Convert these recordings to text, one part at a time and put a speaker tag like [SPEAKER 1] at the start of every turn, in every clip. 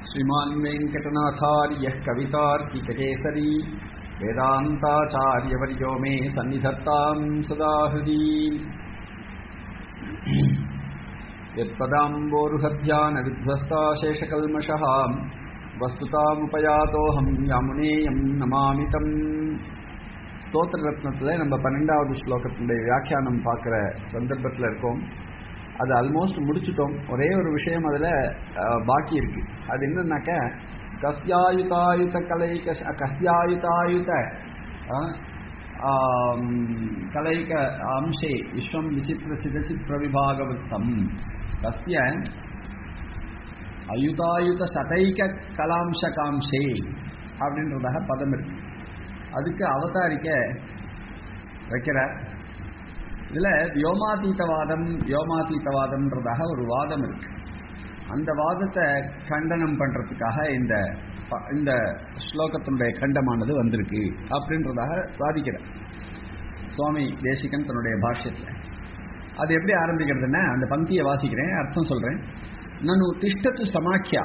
[SPEAKER 1] श्रीमान् वेङ्कटनाथार्यः कवितार्किककेसरी वेदान्ताचार्यवर्यो मे सन्निधत्तां सदा हृदि यत्पदाम्बोरुहध्यानविध्वस्ता शेषकल्मषः வஸ்துதாமுபயாதோஹம் யாமுனேயம் நமாமிதம் ஸ்தோத்திர ரத்னத்தில் நம்ம பன்னெண்டாவது ஸ்லோகத்தினுடைய வியாக்கியானம் பார்க்குற சந்தர்ப்பத்தில் இருக்கோம் அது ஆல்மோஸ்ட் முடிச்சுட்டோம் ஒரே ஒரு விஷயம் அதில் பாக்கி இருக்கு அது என்னன்னாக்க கஸ்யாயுதாயுத கலைக கஸ்யாயுதாயுத கலைக அம்சே விஸ்வம் விசித்திர சிதச்சித்திர விபாகவத்தம் கஸ்ய அயுதாயுத சதைக கலாம்சகாம்சே அப்படின்றதாக பதம் இருக்கு அதுக்கு அவதாரிக்க வைக்கிறார் இதில் வியோமாதீதவாதம் வியோமாதீதவாதம்ன்றதாக ஒரு வாதம் இருக்கு அந்த வாதத்தை கண்டனம் பண்ணுறதுக்காக இந்த இந்த ஸ்லோகத்தினுடைய கண்டமானது வந்திருக்கு அப்படின்றதாக சாதிக்கிறார் சுவாமி தேசிகன் தன்னுடைய பாஷ்யத்தில் அது எப்படி ஆரம்பிக்கிறதுன்னா அந்த பந்தியை வாசிக்கிறேன் அர்த்தம் சொல்கிறேன் నను తిష్టతు సమాఖ్య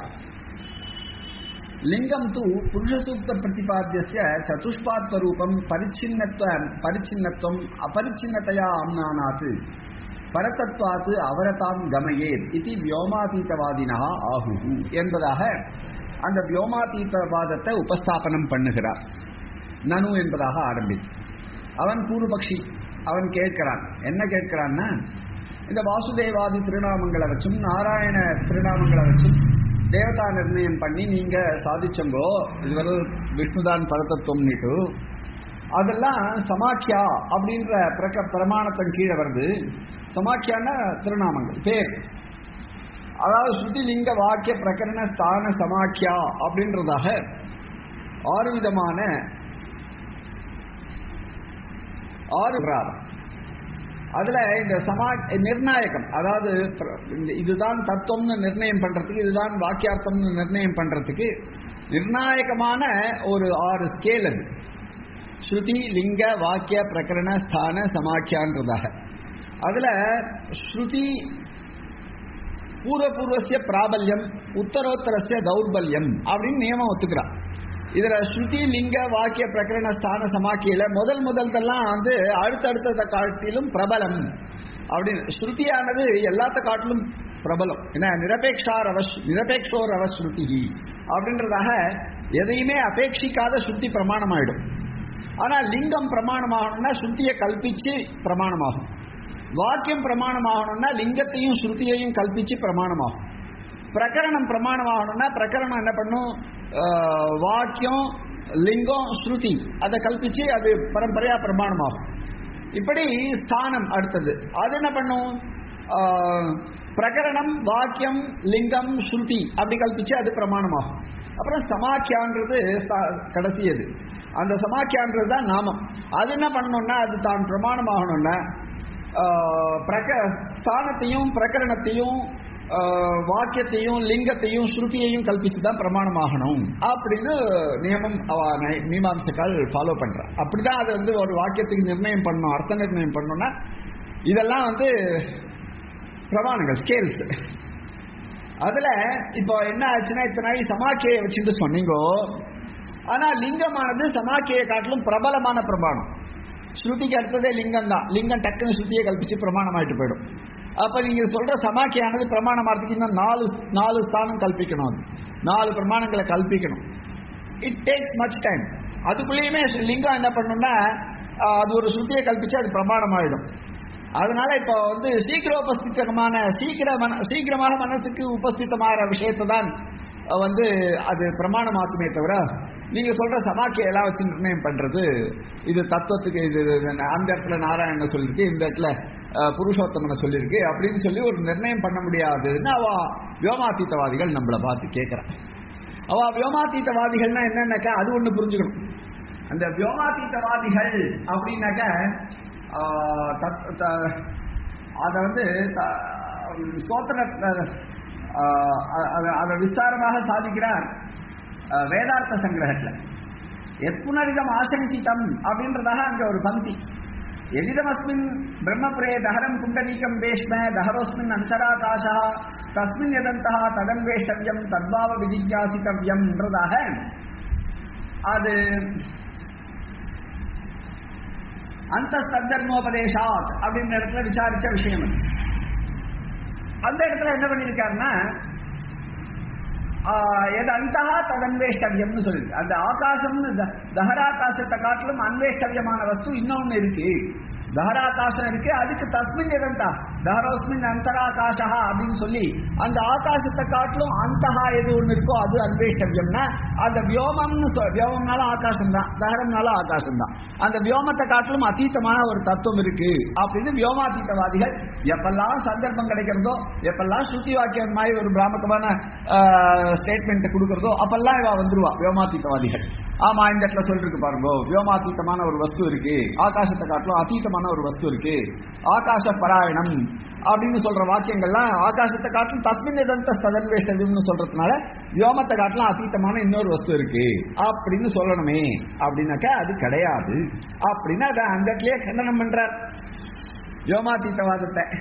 [SPEAKER 1] లింగం తు పురుషసూక్త ప్రతిపాద్యస్య చతుష్పాత్వరూపం పరిచ్ఛిన్నత్వ పరిచ్ఛిన్నత్వం అపరిచ్ఛిన్నతయా అమ్నానాత్ பரதத்வாத் அவரதாம் கமயேத் இது வியோமாதீதவாதினா ஆஹு என்பதாக அந்த வியோமாதீதவாதத்தை உபஸ்தாபனம் பண்ணுகிறார் நனு என்பதாக ஆரம்பித்து அவன் பூர்வபக்ஷி அவன் கேட்கிறான் என்ன கேட்கிறான்னா இந்த வாசுதேவாதி திருநாமங்களை வச்சும் நாராயண திருநாமங்களை வச்சும் தேவதா நிர்ணயம் பண்ணி நீங்க சாதிச்சங்கோ இதுவரை விஷ்ணுதான் பரதத்துவம்னுட்டு அதெல்லாம் சமாக்கியா அப்படின்ற பிரக பிரமாணத்தின் கீழே வருது சமாக்கியான திருநாமங்கள் பேர் அதாவது ஸ்ருதிலிங்க வாக்கிய பிரகரண ஸ்தான சமாக்கியா அப்படின்றதாக ஆறு விதமான ஆறு அதுல இந்த சமா நிர்ணாயகம் அதாவது இதுதான் தத்துவம்னு நிர்ணயம் பண்றதுக்கு இதுதான் வாக்கியார்த்தம்னு நிர்ணயம் பண்றதுக்கு நிர்ணாயகமான ஒரு ஆறு ஸ்கேல் அது ஸ்ருதி லிங்க வாக்கிய பிரகரண ஸ்தான சமாக்கியான்றதாக அதுல ஸ்ருதி பூர்வபூர்வசிய பிராபல்யம் உத்தரோத்தரஸ்ய தௌர்பல்யம் அப்படின்னு நியமம் ஒத்துக்கிறான் இதுல ஸ்ருதி லிங்க வாக்கிய பிரகரண ஸ்தான சமாக்கியில முதல் முதல்தெல்லாம் வந்து அடுத்தடுத்ததை காட்டிலும் பிரபலம் அப்படின்னு ஸ்ருதியானது எல்லாத்த காட்டிலும் பிரபலம் ஏன்னா நிரபேக்ஷார் அவஸ் நிரபேக்ஷோர் அவஸ்ருதி அப்படின்றதாக எதையுமே அபேட்சிக்காத ஸ்ருதி பிரமாணமாயிடும் ஆனா லிங்கம் பிரமாணமாகணும்னா ஸ்ருதியை கல்பிச்சு பிரமாணமாகும் வாக்கியம் பிரமாணமாகணும்னா லிங்கத்தையும் ஸ்ருதியையும் கல்பிச்சு பிரமாணமாகும் பிரகரணம் பிரமாணமாகணும்னா பிரகரணம் என்ன பண்ணும் வாக்கியம் லிங்கம் ஸ்ருதி அதை கல்பிச்சு அது பரம்பரையா பிரமாணமாகும் இப்படி ஸ்தானம் அடுத்தது அது என்ன பண்ணும் பிரகரணம் வாக்கியம் லிங்கம் ஸ்ருதி அப்படி கல்பிச்சு அது பிரமாணமாகும் அப்புறம் சமாக்கியான்றது கடைசி அது அந்த சமாக்கியான்றது தான் நாமம் அது என்ன பண்ணணும்னா அது தான் பிரமாணமாகணும்னா பிரக ஸ்தானத்தையும் பிரகரணத்தையும் வாக்கியத்தையும் லிங்கத்தையும் ஸ்ருதியையும் கல்பிச்சு தான் பிரமாணமாகணும் அப்படின்னு நியமம் மீமாம்சக்கால் ஃபாலோ பண்ற அப்படிதான் அது வந்து ஒரு வாக்கியத்துக்கு நிர்ணயம் பண்ணணும் அர்த்த நிர்ணயம் பண்ணணும்னா இதெல்லாம் வந்து பிரமாணங்கள் ஸ்கேல்ஸ் அதுல இப்போ என்ன ஆச்சுன்னா இத்தனை நாள் சமாக்கியை வச்சுட்டு சொன்னீங்கோ ஆனா லிங்கமானது சமாக்கியை காட்டிலும் பிரபலமான பிரமாணம் ஸ்ருதிக்கு அடுத்ததே லிங்கம் தான் லிங்கம் டக்குன்னு ஸ்ருதியை கல்பிச்சு பிரமாணம் ஆயிட்டு போயிடும் அப்ப நீங்க சொல்ற சமாக்கியானது பிரமாணமாகிறதுக்கு இன்னும் நாலு நாலு ஸ்தானம் கல்பிக்கணும் அது நாலு பிரமாணங்களை கல்பிக்கணும் இட் டேக்ஸ் மச் டைம் அதுக்குள்ளேயுமே லிங்கம் என்ன பண்ணணும்னா அது ஒரு ஸ்ருதியை கல்பிச்சு அது பிரமாணம் ஆயிடும் அதனால இப்போ வந்து சீக்கிர உபஸ்திதமான சீக்கிர மன சீக்கிரமாக மனசுக்கு உபஸ்திதமான விஷயத்தை தான் வந்து அது பிரமாணமாக்குமே தவிர நீங்க சொல்ற சமாக்கிய எல்லாம் வச்சு நிர்ணயம் பண்றது இது தத்துவத்துக்கு இது அந்த இடத்துல நாராயண சொல்லிருக்கு இந்த இடத்துல புருஷோத்தமனை சொல்லியிருக்கு அப்படின்னு சொல்லி ஒரு நிர்ணயம் பண்ண முடியாதுன்னு அவ வியோமாத்தீத்தவாதிகள் நம்மளை பார்த்து கேட்கிறான் அவ வியோமாத்தீத்தவாதிகள்னா என்னன்னாக்கா அது ஒண்ணு புரிஞ்சுக்கணும் அந்த வியோமாத்தீத்தவாதிகள் அப்படின்னாக்க அதை வந்து சோத்திர அதை விஸ்தாரமாக சாதிக்கிறார் வேதார்த்த சங்கிரகத்தில் எப்புனரிதம் ஆசங்கித்தம் அப்படின்றதாக அங்க ஒரு பந்தி எதிதமஸ்மின் பிரம்மபுரே தஹரம் குண்டலீகம் பேஷ்ம தஹரோஸ்மின் அந்தராகாசா தஸ்மின் எதந்தா ததன்வேஷ்டவியம் தத்பாவ விதிஜாசித்தவியம்ன்றதாக அது அந்த சந்தர்மோபதேசாத் அப்படின்ற இடத்துல விசாரிச்ச விஷயம் அது அந்த இடத்துல என்ன பண்ணியிருக்காருன்னா ஆஹ், எது அந்தகா ததன்வேஷ்டவியம்னு சொல்லிருக்கு அந்த ஆகாசம்னு த- தஹராகாசத்தை காட்டிலும் அன்வேஷ்டவியமான வஸ்து இன்னொன்னு இருக்கு தஹராகாசம் இருக்கு அதுக்கு தஸ்மின் எதந்தா தஹரோஸ்மின் அந்தராகாசா அப்படின்னு சொல்லி அந்த ஆகாசத்தை காட்டிலும் அந்தகா எது ஒண்ணு இருக்கோ அது அன்வேஷ்டவியம்னா அந்த வியோமம்னு சொல் வியோமம்னாலும் ஆகாசம் தான் தஹரம்னாலும் ஆகாசம் தான் அந்த வியோமத்தை காட்டிலும் அதீதமான ஒரு தத்துவம் இருக்கு அப்படின்னு வியோமாதீதவாதிகள் எப்பெல்லாம் சந்தர்ப்பம் கிடைக்கிறதோ எப்பெல்லாம் ஸ்ருதி வாக்கியம் மாதிரி ஒரு பிராமகமான ஸ்டேட்மெண்ட் கொடுக்கறதோ அப்பெல்லாம் இவ வந்துருவா வியோமாதீதவாதிகள் ஆமா இந்த இடத்துல சொல்லிருக்கு பாருங்க வியோமாதீதமான ஒரு வஸ்து இருக்கு ஆகாசத்தை காட்டிலும் அதீதமான ஒரு வஸ்து இருக்கு ஆகாச பராயணம் அப்படின்னு சொல்ற வாக்கியங்கள்லாம் ஆகாசத்தை காட்டிலும் தஸ்மின் எதந்த சதன்வேஷ்டவியம்னு சொல்றதுனால வியோமத்தை காட்டிலும் அதீதமான இன்னொரு வஸ்து இருக்கு அப்படின்னு சொல்லணுமே அப்படின்னாக்கா அது கிடையாது அப்படின்னு அதை அந்த இடத்துலயே கண்டனம் பண்றார் வியோமாதீத்தவாதத்தை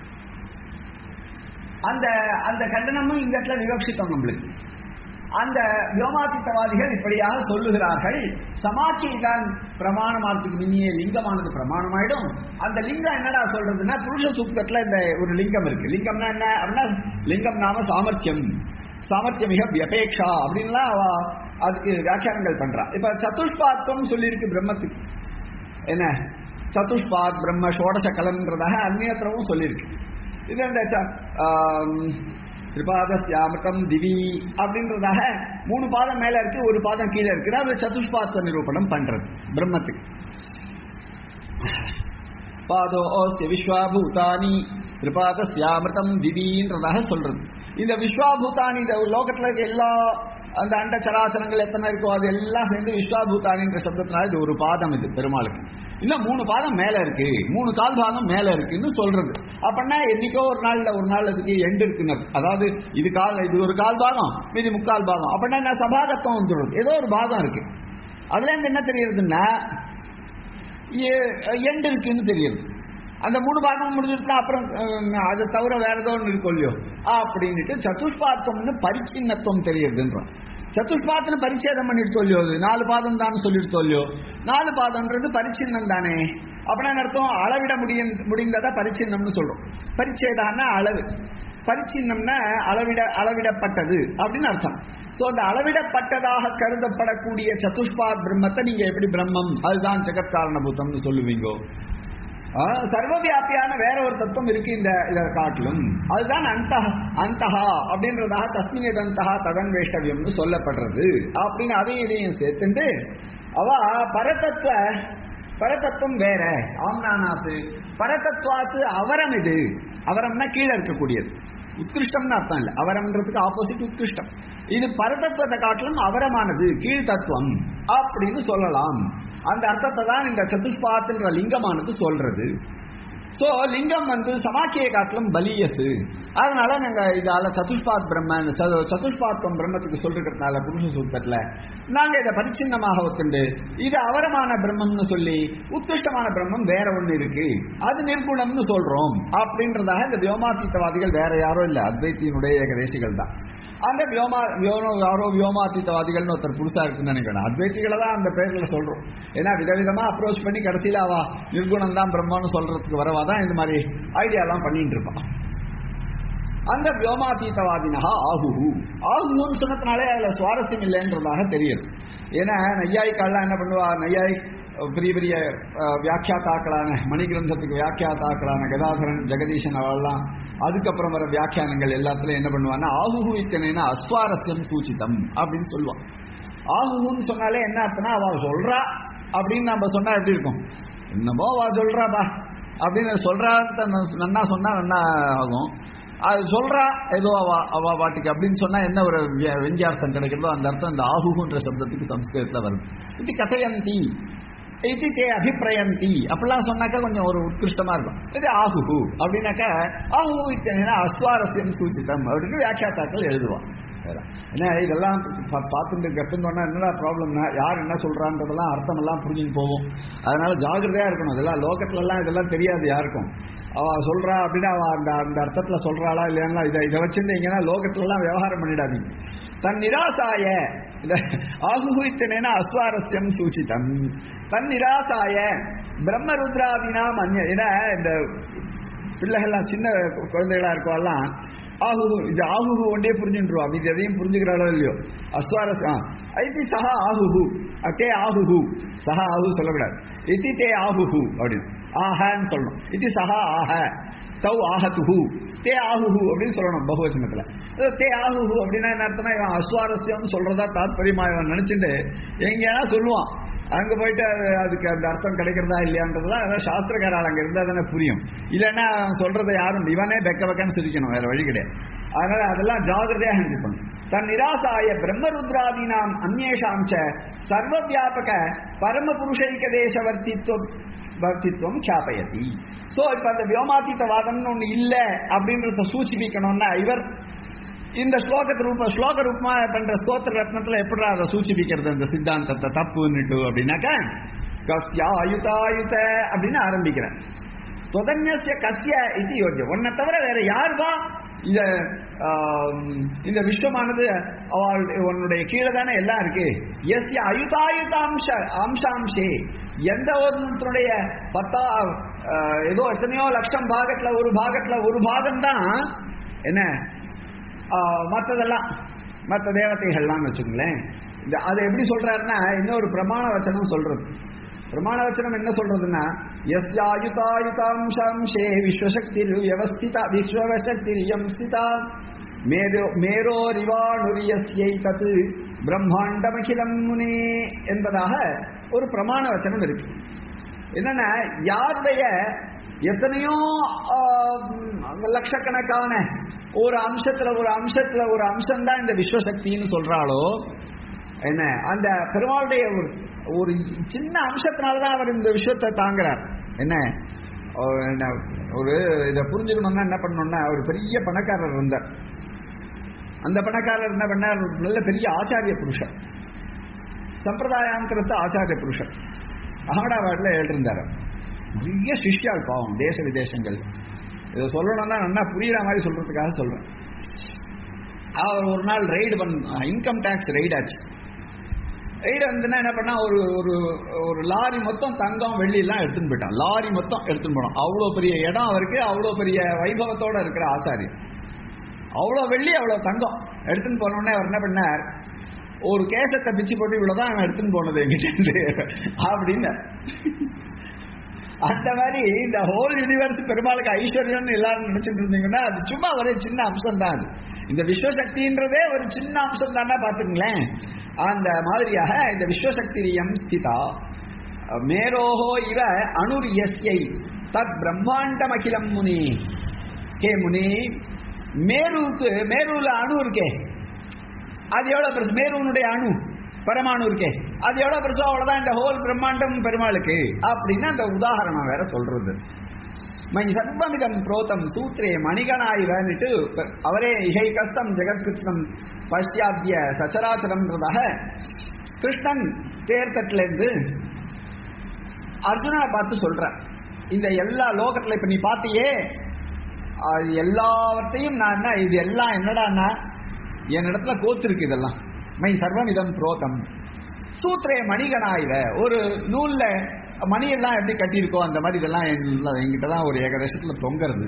[SPEAKER 1] அந்த அந்த கண்டனமும் இந்த இடத்துல விவக்ஷித்தம் நம்மளுக்கு அந்த வியோமாதித்தவாதிகள் இப்படியாக சொல்லுகிறார்கள் சமாக்கியை தான் பிரமாணமானதுக்கு முன்னிய லிங்கமானது பிரமாணமாயிடும் அந்த லிங்கம் என்னடா சொல்றதுன்னா புருஷ சூக்தத்துல இந்த ஒரு லிங்கம் இருக்கு லிங்கம்னா என்ன அப்படின்னா லிங்கம் நாம சாமர்த்தியம் சாமர்த்தியம் மிக வியபேக்ஷா அப்படின்லாம் அவ அதுக்கு வியாக்கியானங்கள் பண்றா இப்ப சதுஷ்பாத்வம் சொல்லியிருக்கு பிரம்மத்துக்கு என்ன சதுஷ்பாத் பிரம்ம ஷோடச கலன்றதாக அந்நியத்திரமும் சொல்லியிருக்கு இது அந்த ச- ஆம், திரிபாதஸ்யாமிருதம் திவி அப்படின்றதாக மூணு பாதம் மேல இருக்கு ஒரு பாதம் கீழே இருக்கு அது சதுஷ்பாத்வ நிரூபணம் பண்றது பிரம்மத்துக்கு பாதோ ஓஸ்ய விஸ்வாபூதானி திரிபாதஸ்யாமிருதம் திவின்றதாக சொல்றது இந்த விஸ்வாபூதானி இந்த லோகத்துல இருக்க எல்லா அந்த அண்ட சராசரங்கள் எத்தனை இருக்கோ அது எல்லாம் சேர்ந்து விஸ்வாபூதானின்ற சப்தத்தினால இது ஒரு பாதம் இது பெருமாளுக்கு இன்னும் மூணு பாதம் மேல இருக்கு மூணு கால் பாதம் மேல இருக்குன்னு சொல்றது அப்படின்னா என்னைக்கோ ஒரு நாள்ல ஒரு நாள் அதுக்கு எண்டு இருக்குன்னு அதாவது இது கால் இது ஒரு கால் பாகம் மீதி முக்கால் பாகம் அப்படின்னா என்ன சபாகத்துவம் வந்துடும் ஏதோ ஒரு பாகம் இருக்கு அதுல இருந்து என்ன தெரியுதுன்னா எண்டு இருக்குன்னு தெரியுது அந்த மூணு பாகம் முடிஞ்சிருச்சுன்னா அப்புறம் அஹ், அதை தவிர வேற ஏதோ ஒன்று இருக்கும் இல்லையோ அப்படின்னுட்டு சதுஷ்பாத்தம்னு பரிச்சின்னத்துவம் தெரியுதுன்றான் சதுஷ்பாத்தன பரிச்சேதம் பண்ணிட்டு இல்லையோ அது நாலு பாதம் தான் சொல்லிட்டு இல்லையோ நாலு பாதம்ன்றது பரிச்சின்னம் தானே அப்படின்னா என்ன அர்த்தம் அளவிட முடிய முடிந்ததா பரிச்சின்னம்னு சொல்றோம் பரிச்சேதான்னா அளவு பரிச்சின்னம்னா அளவிட அளவிடப்பட்டது அப்படின்னு அர்த்தம் சோ அந்த அளவிடப்பட்டதாக கருதப்படக்கூடிய சதுஷ்பாத் பிரம்மத்தை நீங்க எப்படி பிரம்மம் அதுதான் ஜெகத் காரணபூதம்னு சொல்லுவீங்கோ ஆ, சர்வவியாபியான வேற ஒரு தத்துவம் இருக்கு இந்த இதை காட்டிலும் அதுதான் அந்த அந்தஹா அப்படின்றதாக தஸ்மின் தந்தஹா ததன் வேஷ்டவியம்னு சொல்லப்படுறது அப்படின்னு அதையும் இதையும் சேர்த்துட்டு அவ பரதத்துவ பரதத்துவம் வேற ஆம்னானாத்து பரதத்துவாத்து அவரம் இது அவரம்னா கீழே இருக்கக்கூடியது உத்கிருஷ்டம்னு அர்த்தம் இல்லை அவரம்ன்றதுக்கு ஆப்போசிட் உத்கிருஷ்டம் இது பரதத்துவத்தை காட்டிலும் அவரமானது கீழ் தத்துவம் அப்படின்னு சொல்லலாம் அந்த அர்த்தத்தை தான் இந்த சதுஷ்பாத்துன்ற லிங்கமானது சொல்றது சோ லிங்கம் வந்து சமாக்கியை காட்டிலும் பலியசு அதனால நாங்க இதால சதுஷ்பாத் பிரம்ம இந்த சது- சதுஷ்பாத்வம் பிரம்மத்துக்கு சொல்லிருக்கிறதுனால புருஷ சூத்திரத்துல நாங்க இதை பரிச்சின்னமாக ஒத்துண்டு இது அவரமான பிரம்மம்னு சொல்லி உத்கிருஷ்டமான பிரம்மம் வேற ஒண்ணு இருக்கு அது நிர்குணம்னு சொல்றோம் அப்படின்றதாக இந்த வியோமாத்தீத்தவாதிகள் வேற யாரும் இல்ல அத்வைத்தியினுடைய ஏகதேசிகள் தான் அந்த வியோமா வியோனோ யாரோ வியோமாத்தீத்தவாதிகள்னு ஒருத்தர் புதுசா இருக்குன்னு நினைக்கிறேன் அத்வைத்திகளை தான் அந்த பேர்ல சொல்றோம் ஏன்னா விதவிதமா அப்ரோச் பண்ணி கடைசியில அவ நிர்குணம் தான் பிரம்மன்னு சொல்றதுக்கு வரவா தான் இந்த மாதிரி ஐடியாலாம் பண்ணிட்டு இருப்பான் அந்த வியோமாதீதவாதினஹா ஆகுஹு ஆகுன்னு சொன்னதுனாலே அதுல சுவாரஸ்யம் இல்லைன்றதாக தெரியுது ஏன்னா நையாய்க்காலாம் என்ன பண்ணுவா நையாய் பெரிய பெரிய அஹ், வியாக்கியாத்தாக்களான மணிகிரந்தத்துக்கு வியாக்கியாத்தாக்களான கதாதரன் ஜெகதீசன் அவெல்லாம் அதுக்கப்புறம் வர வியாக்கியானங்கள் எல்லாத்துலயும் என்ன பண்ணுவான்னா ஆகுஹு இத்தனைனா அஸ்வாரஸ்யம் சூச்சிதம் அப்படின்னு சொல்லுவான் ஆகுன்னு சொன்னாலே என்ன அர்த்தம்னா அவ சொல்றா அப்படின்னு நம்ம சொன்னா எப்படி இருக்கும் என்னமோ அவ சொல்றாப்பா அப்படின்னு சொல்றா நன்னா சொன்னா நன்னா ஆகும் அது சொல்றா ஏதோ அவ அவ பாட்டுக்கு அப்படின்னு சொன்னா என்ன ஒரு விய- வெங்கியார்த்தம் கிடைக்கிறதோ அந்த அர்த்தம் இந்த ஆகுன்ற சப்தத்துக்கு சம்ஸ்கிருதத்துல வருது இது கதையந்தி இது தே அபிப்பிரயந்தி அப்படிலாம் சொன்னாக்கா கொஞ்சம் ஒரு உத்கிருஷ்டமா இருக்கும் இது ஆகுஹு அப்படின்னாக்கா ஆகுஹு இத்தனைனா அஸ்வாரஸ்யம் சூச்சிதம் அப்படின்னு வியாக்கியாத்தாக்கள் எழுதுவான் வேற. ஏன்னா இதெல்லாம் பா- பார்த்துட்டு கட்டுந்தோன்னா என்னடா ப்ராப்ளம்னா யார் என்ன சொல்றான்றதெல்லாம் அர்த்தம் எல்லாம் புரிஞ்சுன்னு போகும் அதனால ஜாகிரதையா இருக்கணும் இதெல்லாம் லோகத்துல எல்லாம் இதெல்லாம் தெரியாது யாருக்கும் அவ சொல்றா அப்படின்னு அவ அந்த அந்த அர்த்தத்துல சொல்றாளா இல்லையா இதை இதை வச்சிருந்தீங்கன்னா லோகத்துல எல்லாம் விவகாரம் பண்ணிடாதீங்க தன் நிராசாய இந்த ஆகுகுவித்தனேன அஸ்வாரஸ்யம் சூச்சிதம் தன் நிராசாய பிரம்மருத்ராதினாம் அந்நிய ஏன்னா இந்த பிள்ளைகள்லாம் சின்ன குழந்தைகளா இருக்கவெல்லாம் ஆகுகு இது ஆகுகு ஒன்றே புரிஞ்சுட்டுருவா இது எதையும் புரிஞ்சுக்கிறாளோ இல்லையோ அஸ்வாரஸ் ஐதி சஹா ஆகுகு அ, தே ஆகுகு சஹா ஆகு சொல்லக்கூடாது இதி தே ஆகுகு அப்படின்னு ஆஹன்னு சொல்லணும் இதி சஹா ஆஹ தௌ ஆஹத்துஹு தே ஆகுஹு அப்படின்னு சொல்லணும் பகுவச்சனத்துல அது தே ஆகுஹு அப்படின்னா என்ன அர்த்தம்னா இவன் அஸ்வாரஸ்யம் சொல்றதா தாத்பரியமா இவன் நினைச்சுட்டு எங்கேனா சொல்லுவான் அங்க போயிட்டு அது- அதுக்கு அந்த அர்த்தம் கிடைக்கிறதா இல்லையான்றதுலாம் அதாவது சாஸ்திரக்காரால் அங்க இருந்தா தானே புரியும் இல்லைன்னா அவன் சொல்றதை யாரும் இவனே பெக்க பெக்கன்னு சிரிக்கணும் வேற வழி கிடையாது அதனால அதெல்லாம் ஜாகிரதையா ஹேண்டில் பண்ணும் தன் நிராசாய பிரம்மருத்ராதீனாம் அந்நேஷாம் ச சர்வ வியாபக பரம புருஷைக தேசவர்த்தித்துவம் பக்தித்துவம் சாப்பயதி சோ இப்ப அந்த வியோமாத்தீத்தவாதம்னு ஒண்ணு இல்ல அப்படின்றத சூச்சிப்பிக்கணும்னா இவர் இந்த ஸ்லோகத்து ரூப ஸ்லோக ரூபமா பண்ற ஸ்தோத்திர ரத்னத்துல எப்படி அதை சூச்சிப்பிக்கிறது அந்த சித்தாந்தத்தை தப்புன்னுட்டு அப்படின்னாக்கா கஸ்யா அயுதாயுத அப்படின்னு ஆரம்பிக்கிறேன் தொதன்யசிய கஸ்ய இது யோக்கியம் உன்னை தவிர வேற யாருவா இந்த ஆம், இந்த விஸ்வமானது அவள் உன்னுடைய கீழே தானே எல்லாம் இருக்கு எஸ்ய அயுதாயுத அம்ச அம்சாம்சே எந்த ஒருத்தனுடைய பத்தா ஆ, ஏதோ எத்தனையோ லட்சம் பாகத்துல ஒரு பாகத்துல ஒரு பாகம் தான் என்ன மற்றதெல்லாம் மற்ற தேவதைகள்லாம் வச்சுக்கோங்களேன் இந்த அதை எப்படி சொல்றாருன்னா இன்னொரு பிரமாண வச்சனம் சொல்றது பிரமாண வச்சனம் என்ன சொல்றதுன்னா எஸ்யாயுதாயுதாம்சே விஸ்வசக்தி வியவஸ்திதா விஸ்வசக்தி ஸ்திதா மேரோ மேரோரிவாணுரியஸ்யை தத்து பிரம்மாண்டமகிலம் முனே என்பதாக ஒரு பிரமாண வச்சனம் இருக்கு என்னன்னா யாருடைய எத்தனையோ ஆஹ், லட்சக்கணக்கான ஒரு அம்சத்துல ஒரு அம்சத்துல ஒரு அம்சம் தான் இந்த விஸ்வசக்தின்னு சொல்றாளோ என்ன அந்த பெருமாளுடைய ஒரு ஒரு சின்ன அம்சத்தினாலதான் அவர் இந்த விஷயத்தை தாங்குறார் என்ன அவர் என்ன ஒரு இதை புரிஞ்சுக்கணும்னா என்ன பண்ணணும்னா ஒரு பெரிய பணக்காரர் இருந்தார் அந்த பணக்காரர் என்ன பண்ணார் ஒரு நல்ல பெரிய ஆச்சாரிய புருஷர் சம்பிரதாயாந்தரத்து ஆச்சாரிய புருஷர் அகமதாபாத்ல எழுதிருந்தார் நிறைய சிஷ்யால் பாவம் தேச விதேசங்கள் இதை சொல்லணும்னா நல்லா புரியுற மாதிரி சொல்றதுக்காக சொல்றேன் அவர் ஒரு நாள் ரைடு பண்ண இன்கம் டேக்ஸ் ரைடு ஆச்சு ரைடு வந்துன்னா என்ன பண்ணா ஒரு ஒரு ஒரு லாரி மொத்தம் தங்கம் வெள்ளி எல்லாம் எடுத்துன்னு போயிட்டான் லாரி மொத்தம் எடுத்துன்னு போனோம் அவ்வளோ பெரிய இடம் அவருக்கு அவ்வளோ பெரிய வைபவத்தோட இருக்கிற ஆச்சாரியர் அவ்வளோ வெள்ளி அவ்வளோ தங்கம் எடுத்துன்னு போனோடனே அவர் என்ன பண்ணார் ஒரு கேசத்தை பிச்சு போட்டு இவ்வளவுதான் அவன் எடுத்துன்னு போனது என்கிட்ட அப்படின்னு அந்த மாதிரி இந்த ஹோல் யூனிவர்ஸ் பெருமாளுக்கு ஐஸ்வர்யம்னு எல்லாரும் நினைச்சிட்டு இருந்தீங்கன்னா அது சும்மா ஒரு சின்ன அம்சம் தான் அது இந்த விஸ்வசக்தின்றதே ஒரு சின்ன அம்சம் தானே பாத்துங்களேன் அந்த மாதிரியாக இந்த விஸ்வசக்திரியம் ஸ்திதா மேரோஹோ இவ அணுர் எஸ்யை தத் பிரம்மாண்டம் அகிலம் முனி கே முனி மேருவுக்கு மேருல அணு இருக்கே அது எவ்வளவு பெருசு மேருனுடைய அணு பரமாணு இருக்கே அது எவ்வளவு பெருசோ அவ்வளவுதான் இந்த ஹோல் பிரம்மாண்டம் பெருமாளுக்கு அப்படின்னு அந்த உதாரணம் வேற சொல்றது மை சர்வமிதம் புரோதம் சூத்ரே மணிகணாயிரன்னுட்டு அவரே இகை கஸ்தம் ஜெகத்கிருஷ்ணம் பஷ்யாத்திய சச்சராச்சரம்ன்றதாக கிருஷ்ணன் தேர்தட்டுல இருந்து அர்ஜுனா பார்த்து சொல்ற இந்த எல்லா லோகத்துல இப்ப நீ பாத்தியே அது எல்லாவற்றையும் நான் என்ன இது எல்லாம் என்னடான்னா என் இடத்துல கோத்து இருக்கு இதெல்லாம் மை சர்வம் இதம் புரோதம் சூத்திரே மணிகனாயிர ஒரு நூல்ல மணியெல்லாம் எப்படி கட்டியிருக்கோ அந்த மாதிரி இதெல்லாம் என்கிட்ட தான் ஒரு ஏகதேசத்துல தொங்குறது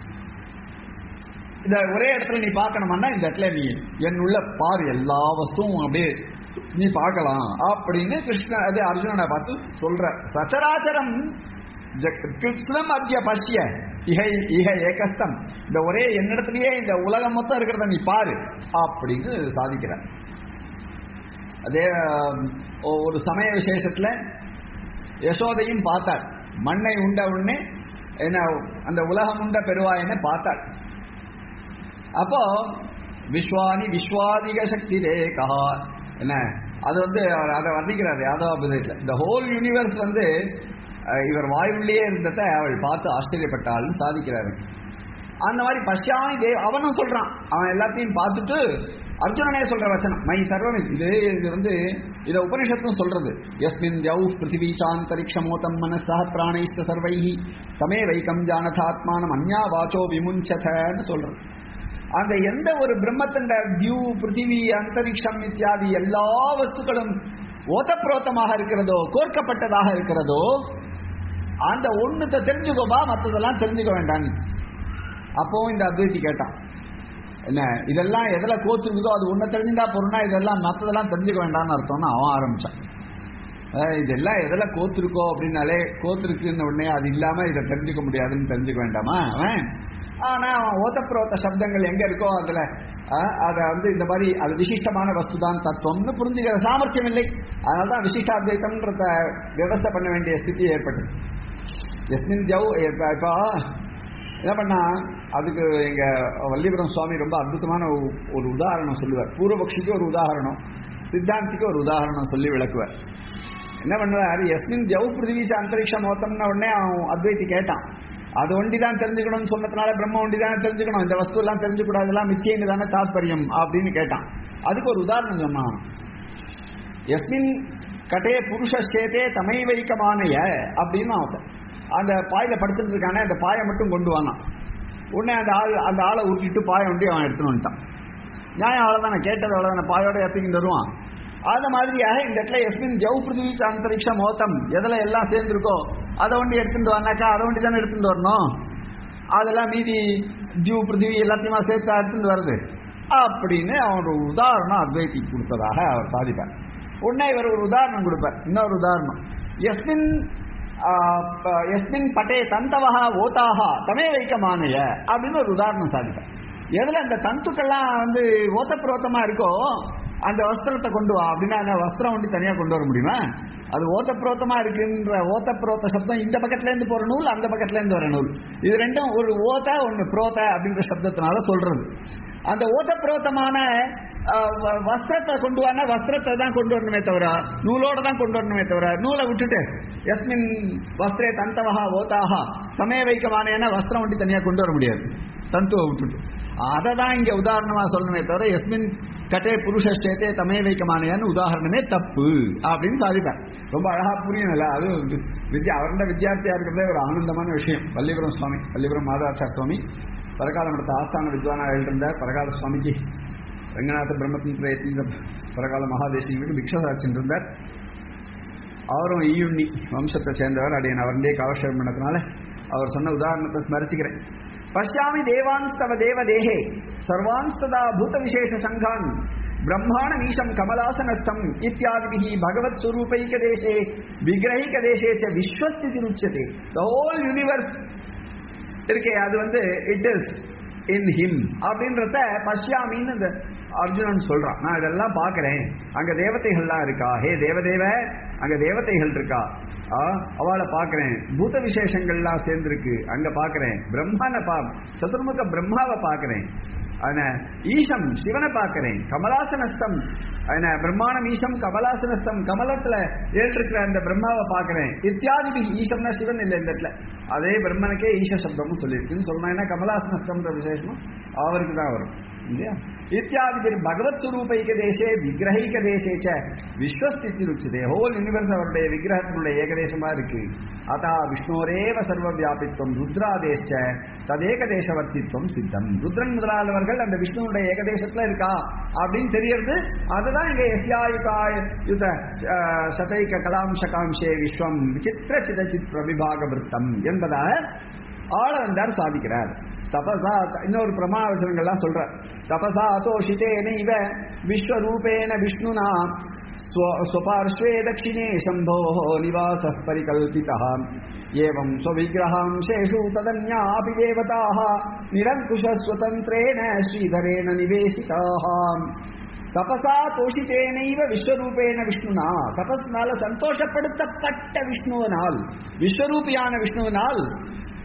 [SPEAKER 1] இத ஒரே இடத்துல நீ பார்க்கணுமான்னா இந்த இடத்துல நீ என் உள்ள பாரு எல்லா வஸ்துவும் அப்படியே நீ பார்க்கலாம் அப்படின்னு கிருஷ்ண அது அர்ஜுனனை பார்த்து சொல்ற சச்சராச்சரம் கிருஷ்ணம் அத்திய பஷ்ய இகை இக ஏகஸ்தம் இந்த ஒரே என்னிடத்துலயே இந்த உலகம் மொத்தம் இருக்கிறத நீ பாரு அப்படின்னு சாதிக்கிற அதே ஒரு சமய விசேஷத்துல யசோதையும் பார்த்தாள் மண்ணை உண்ட உடனே என்ன அந்த உலகம் உண்ட பெருவாயனை பார்த்தாள் அப்போ விஸ்வானி விஸ்வாதிக சக்தி ரேகா என்ன அது வந்து அதை வர்ணிக்கிறார் யாதவாபுதத்தில் இந்த ஹோல் யூனிவர்ஸ் வந்து இவர் வாயுள்ளே இருந்ததை அவள் பார்த்து ஆச்சரியப்பட்டாள்னு சாதிக்கிறாரு அந்த மாதிரி பஷ்யாமி தேவ் அவனும் சொல்றான் அவன் எல்லாத்தையும் பார்த்துட்டு அர்ஜுனனே சொல்ற வச்சனம் மை சர்வம் இது இது வந்து இத உபனிஷத்தும் சொல்றது எஸ்மின் யௌ பிருத்திவி சாந்தரிக்ஷமோதம் மனசா பிராணைஷ்ட சர்வைஹி தமே வைக்கம் ஜானதாத்மானம் அந்யா வாச்சோ விமுஞ்சதன்னு சொல்றது அந்த எந்த ஒரு பிரம்மத்தின் தியூ பிருத்திவி அந்தரிக்ஷம் இத்தியாதி எல்லா வஸ்துக்களும் ஓதப்ரோத்தமாக இருக்கிறதோ கோர்க்கப்பட்டதாக இருக்கிறதோ அந்த ஒண்ணுத்தை தெரிஞ்சுக்கோபா மற்றதெல்லாம் தெரிஞ்சுக்க வேண்டாம் அப்போ இந்த அத்வைத்தி கேட்டான் என்ன இதெல்லாம் எதுல கோத்துருக்குதோ அது ஒண்ணு தெரிஞ்சுட்டா பொருள்னா இதெல்லாம் மற்றதெல்லாம் தெரிஞ்சுக்க வேண்டாம்னு அர்த்தம்னு அவன் ஆரம்பிச்சான் அஹ் இதெல்லாம் எதுல கோத்துருக்கோ அப்படின்னாலே கோத்துருக்குன்னு உடனே அது இல்லாம இதை தெரிஞ்சுக்க முடியாதுன்னு தெரிஞ்சுக்க வேண்டாமா அவன் ஆனா அவன் ஓத்தப்புரோத்த சப்தங்கள் எங்க இருக்கோ அதுல அஹ், அதை வந்து இந்த மாதிரி அது விசிஷ்டமான வஸ்துதான் தத்துவம்னு புரிஞ்சுக்கிற சாமர்த்தியம் இல்லை அதனாலதான் விசிஷ்டாத்வைத்தம்ன்றத விவஸ்தை பண்ண வேண்டிய ஸ்திதி ஏற்பட்டது எஸ்மின் ஜவ் இப்ப- இப்போ என்ன பண்ணா அதுக்கு எங்க வல்லிபுரம் சுவாமி ரொம்ப அற்புதமான ஒரு- ஒரு உதாரணம் சொல்லுவார் பூர்வபக்ஷிக்கு ஒரு உதாரணம் சித்தாந்திக்கு ஒரு உதாரணம் சொல்லி விளக்குவார் என்ன பண்ணுவார் எஸ்மின் ஜவ் பிருத்திவீச அந்தரிக்ஷ மோத்தம்னு உடனே அவன் அத்வைத்தி கேட்டான் அது ஒண்டி தான் தெரிஞ்சுக்கணும்னு சொன்னதுனால பிரம்ம ஒண்டி தானே தெரிஞ்சுக்கணும் இந்த வஸ்து எல்லாம் தெரிஞ்சுக்கூடாதெல்லாம் மிச்சேன்னு தானே தாத்பரியம் அப்படின்னு கேட்டான் அதுக்கு ஒரு உதாரணம் சொன்னான் எஸ்மின் கட்டே புருஷேதே தமை வைக்கமானைய அப்படின்னு அவன் அந்த பாயில படுத்துட்டு இருக்கானே அந்த பாயை மட்டும் கொண்டு வானான் உடனே அந்த ஆள் அந்த ஆளை உருட்டிட்டு பாயை ஒண்டி அவன் எடுத்துன்னு வந்துட்டான் நியாயம் அவ்வளவுதானே கேட்டது அவ்வளவுதானே பாயோட ஏற்றிக்கிட்டு வருவான் அந்த மாதிரியாக இந்த இடத்துல எஸ்மின் ஜவ் பிருத்திவி அந்தரிக்ஷ மோத்தம் எதுல எல்லாம் சேர்ந்துருக்கோ அதை ஒண்டி எடுத்துட்டு வந்தாக்கா அதை ஒண்டி தானே எடுத்துட்டு வரணும் அதெல்லாம் மீதி ஜீவ் பிருத்திவி எல்லாத்தையுமா சேர்த்து எடுத்துட்டு வருது அப்படின்னு அவன் ஒரு உதாரணம் அத்வைத்தி கொடுத்ததாக அவர் சாதிப்பார் உடனே இவர் ஒரு உதாரணம் கொடுப்பார் இன்னொரு உதாரணம் எஸ்மின் ஆ, ப- எஸ்மின் பட்டே தந்தவஹா ஓதாஹா தமே வைக்கமானைய அப்படின்னு ஒரு உதாரணம் சாதிப்பார் எதுல அந்த தந்துக்கள்லாம் வந்து ஓத்தப்புரோத்தமா இருக்கோ அந்த வஸ்திரத்தை கொண்டு வா அப்படின்னா அந்த வஸ்திரம் வந்து தனியா கொண்டு வர முடியுமா அது ஓத்தப்புரோத்தமா இருக்குன்ற ஓத்தப்புரோத்த சப்தம் இந்த பக்கத்துல இருந்து போற நூல் அந்த பக்கத்துல இருந்து வர நூல் இது ரெண்டும் ஒரு ஓத ஒன்னு புரோத அப்படின்ற சப்தத்தினால சொல்றது அந்த ஓத்தப்புரோத்தமான அஹ், வ- வஸ்திரத்தை கொண்டு வானா வஸ்திரத்தை தான் கொண்டு வரணுமே தவிர நூலோட தான் கொண்டு வரணுமே தவிர நூலை விட்டுட்டு எஸ்மின் வஸ்திரே தந்தவஹா ஓதாஹா சமய வைக்கமானேன்னா வஸ்திரம் வண்டி தனியா கொண்டு வர முடியாது தந்துவை விட்டுட்டு அதை தான் இங்க உதாரணமா சொல்லணுமே தவிர எஸ்மின் கட்டே புருஷேத்தே தமே வைக்கமானேன்னு உதாரணமே தப்பு அப்படின்னு சாதிப்பேன் ரொம்ப அழகா புரியல அது வி- வித்யா அவருடைய வித்யார்த்தியா இருக்கிறதே ஒரு ஆனந்தமான விஷயம் வல்லிபுரம் சுவாமி வல்லிபுரம் மாதாச்சார் சுவாமி பரகால மடத்த ஆஸ்தான வித்வானா எழுதிருந்தார் பரகால சுவாமிக்கு ரங்கநாத பிரம்மத்தின் பிரயத்தின் பரகால மகாதேசிகளுக்கு பிக்ஷாதாச்சின்னு இருந்தார் அவரும் ஈயுண்ணி வம்சத்தை சேர்ந்தவர் அடியன் அவருடைய காவஷம் பண்ணதுனால அவர் சொன்ன உதாரணத்தை ஸ்மரிச்சுக்கிறேன் பஷ்யாமி தேவான்ஸ்தவ தேவ தேகே சர்வான்ஸ்ததா பூத விசேஷ சங்கான் பிரம்மாண மீஷம் கமலாசனஸ்தம் இத்தியாதிபிஹி பகவத் ஸ்வரூபைக தேசே விக்கிரகிக தேசே ச விஸ்வஸ்திதி உச்சதே த ஹோல் யூனிவர்ஸ் இருக்கே அது வந்து இட் இஸ் இன் ஹிம் அப்படின்றத பஷ்யாமின்னு இந்த அர்ஜுனன் சொல்றான் நான் இதெல்லாம் பார்க்கறேன் அங்க தேவதைகள்லாம் இருக்கா ஹே தேவதேவ அங்க தேவதைகள் இருக்கா ஆ, அவளை பார்க்கறேன் பூத விசேஷங்கள்லாம் சேர்ந்திருக்கு அங்க பார்க்கறேன் பிரம்மனை பா சதுர்முக பிரம்மாவை பார்க்கறேன் ஆனா ஈசம் சிவனை பார்க்கறேன் கமலாசனஸ்தம் ஆனா பிரம்மாணம் ஈசம் கமலாசனஸ்தம் கமலத்துல ஏற்றிருக்கிற அந்த பிரம்மாவை பார்க்கறேன் இத்தியாதி ஈசம்னா சிவன் இல்லை இந்த இடத்துல அதே பிரம்மனுக்கே ஈச சப்தமும் சொல்லியிருக்குன்னு சொல்லணும் ஏன்னா கமலாசனஸ்தம்ன்ற விசேஷமும் அவருக்கு தான் வரும் இல்லையா இத்தியாதி பகவத் சுரூபைக தேசே விக்கிரகிக தேசே ச விஸ்வஸ்தித்தி உச்சதே ஹோல் யூனிவர்ஸ் அவருடைய விக்கிரகத்தினுடைய ஏகதேசமா இருக்கு அதா விஷ்ணோரேவ சர்வ வியாபித்வம் ருத்ராதேஷ ததேக தேசவர்த்தித்வம் சித்தம் ருத்ரன் முதலானவர்கள் அந்த விஷ்ணுவுடைய ஏகதேசத்துல இருக்கா அப்படின்னு தெரியறது அதுதான் இங்க எஸ்யாயுகாய யுத அஹ், சதைக கலாம்சகாம்சே விஸ்வம் விசித்திர சிதச்சித் பிரவிபாக விருத்தம் என்பதாக ஆள வந்தார் சாதிக்கிறார் தபசா இன்னொரு பிரமாண வசனங்கள்லாம் சொல்ற தபசா அதோஷிதேன இவ விஸ்வரூபேன விஷ்ணுனா ஸ்வ- ஸ்வபார்ஷ்வே தட்சிணே சம்போः निवासः परिकल्पितः एवं स्वविग्रहांशेषु तदन्यापि देवताः निरङ्कुशस्वतन्त्रेण श्रीधरेण निवेशिताः தபசா தோஷித்தேனைவ விஸ்வரூபேன விஷ்ணுனா தபஸ்னால சந்தோஷப்படுத்தப்பட்ட விஷ்ணுவனால் விஸ்வரூபியான விஷ்ணுவினால்